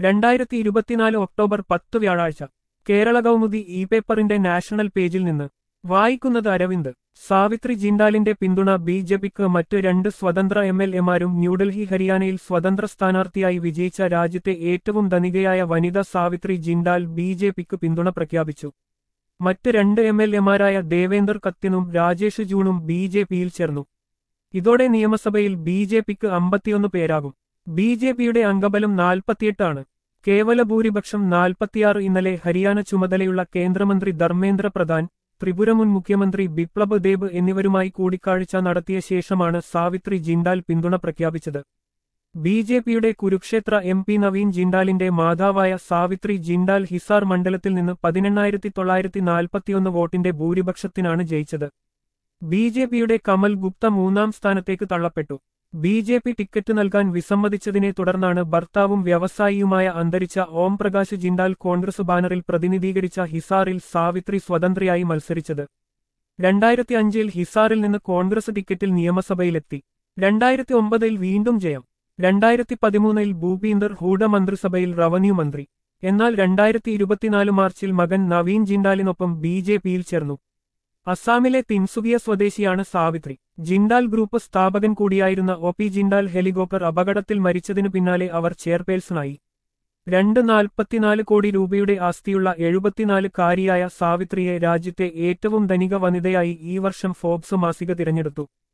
രണ്ടായിരത്തി ഇരുപത്തിനാല് ഒക്ടോബർ പത്ത് വ്യാഴാഴ്ച കേരള കൗമുദി ഇ പേപ്പറിന്റെ നാഷണൽ പേജിൽ നിന്ന് വായിക്കുന്നത് അരവിന്ദ് സാവിത്രി ജിൻഡാലിന്റെ പിന്തുണ ബി ജെ പിക്ക് മറ്റ് രണ്ട് സ്വതന്ത്ര എം എൽ എമാരും ന്യൂഡൽഹി ഹരിയാനയിൽ സ്വതന്ത്ര സ്ഥാനാർത്ഥിയായി വിജയിച്ച രാജ്യത്തെ ഏറ്റവും ധനികയായ വനിത സാവിത്രി ജിൻഡാൽ ബി ജെ പിക്ക് പിന്തുണ പ്രഖ്യാപിച്ചു മറ്റ് രണ്ട് എം എൽ എമാരായ ദേവേന്ദർ കത്യനും രാജേഷ് ജൂണും ബി ജെ പിയിൽ ചേർന്നു ഇതോടെ നിയമസഭയിൽ ബി ജെ പിക്ക് അമ്പത്തിയൊന്ന് പേരാകും ബി ജെ പിയുടെ അംഗബലം നാൽപ്പത്തിയെട്ടാണ് കേവല ഭൂരിപക്ഷം നാൽപ്പത്തിയാറ് ഇന്നലെ ഹരിയാന ചുമതലയുള്ള കേന്ദ്രമന്ത്രി ധർമ്മേന്ദ്ര പ്രധാൻ ത്രിപുര മുൻ മുഖ്യമന്ത്രി ബിപ്ലബ് ദേബ് എന്നിവരുമായി കൂടിക്കാഴ്ച നടത്തിയ ശേഷമാണ് സാവിത്രി ജിൻഡാൽ പിന്തുണ പ്രഖ്യാപിച്ചത് ബി ജെ പിയുടെ കുരുക്ഷേത്ര എം പി നവീൻ ജിൻഡാലിന്റെ മാതാവായ സാവിത്രി ജിൻഡാൽ ഹിസാർ മണ്ഡലത്തിൽ നിന്ന് പതിനെണ്ണായിരത്തി തൊള്ളായിരത്തി നാൽപ്പത്തിയൊന്ന് വോട്ടിന്റെ ഭൂരിപക്ഷത്തിനാണ് ജയിച്ചത് ബി ജെ പിയുടെ കമൽ ഗുപ്ത മൂന്നാം സ്ഥാനത്തേക്ക് തള്ളപ്പെട്ടു ബി ജെ പി ടിക്കറ്റ് നൽകാൻ വിസമ്മതിച്ചതിനെ തുടർന്നാണ് ഭർത്താവും വ്യവസായിയുമായ അന്തരിച്ച ഓം പ്രകാശ് ജിൻഡാൽ കോൺഗ്രസ് ബാനറിൽ പ്രതിനിധീകരിച്ച ഹിസാറിൽ സാവിത്രി സ്വതന്ത്രയായി മത്സരിച്ചത് രണ്ടായിരത്തി അഞ്ചിൽ ഹിസാറിൽ നിന്ന് കോൺഗ്രസ് ടിക്കറ്റിൽ നിയമസഭയിലെത്തി രണ്ടായിരത്തി ഒമ്പതിൽ വീണ്ടും ജയം രണ്ടായിരത്തി പതിമൂന്നിൽ ഭൂപീന്ദർ ഹൂഡ മന്ത്രിസഭയിൽ റവന്യൂ മന്ത്രി എന്നാൽ രണ്ടായിരത്തി ഇരുപത്തിനാല് മാർച്ചിൽ മകൻ നവീൻ ജിൻഡാലിനൊപ്പം ബി ജെ പിയിൽ ചേർന്നു അസാമിലെ തിൻസുകിയ സ്വദേശിയാണ് സാവിത്രി ജിൻഡാൽ ഗ്രൂപ്പ് സ്ഥാപകൻ കൂടിയായിരുന്ന ഒ പി ജിൻഡാൽ ഹെലികോപ്റ്റർ അപകടത്തിൽ മരിച്ചതിനു പിന്നാലെ അവർ ചെയർപേഴ്സണായി രണ്ട് നാൽപ്പത്തിനാല് കോടി രൂപയുടെ ആസ്തിയുള്ള എഴുപത്തിനാല് കാരിയായ സാവിത്രിയെ രാജ്യത്തെ ഏറ്റവും ധനിക വനിതയായി ഈ വർഷം ഫോബ്സ് മാസിക തിരഞ്ഞെടുത്തു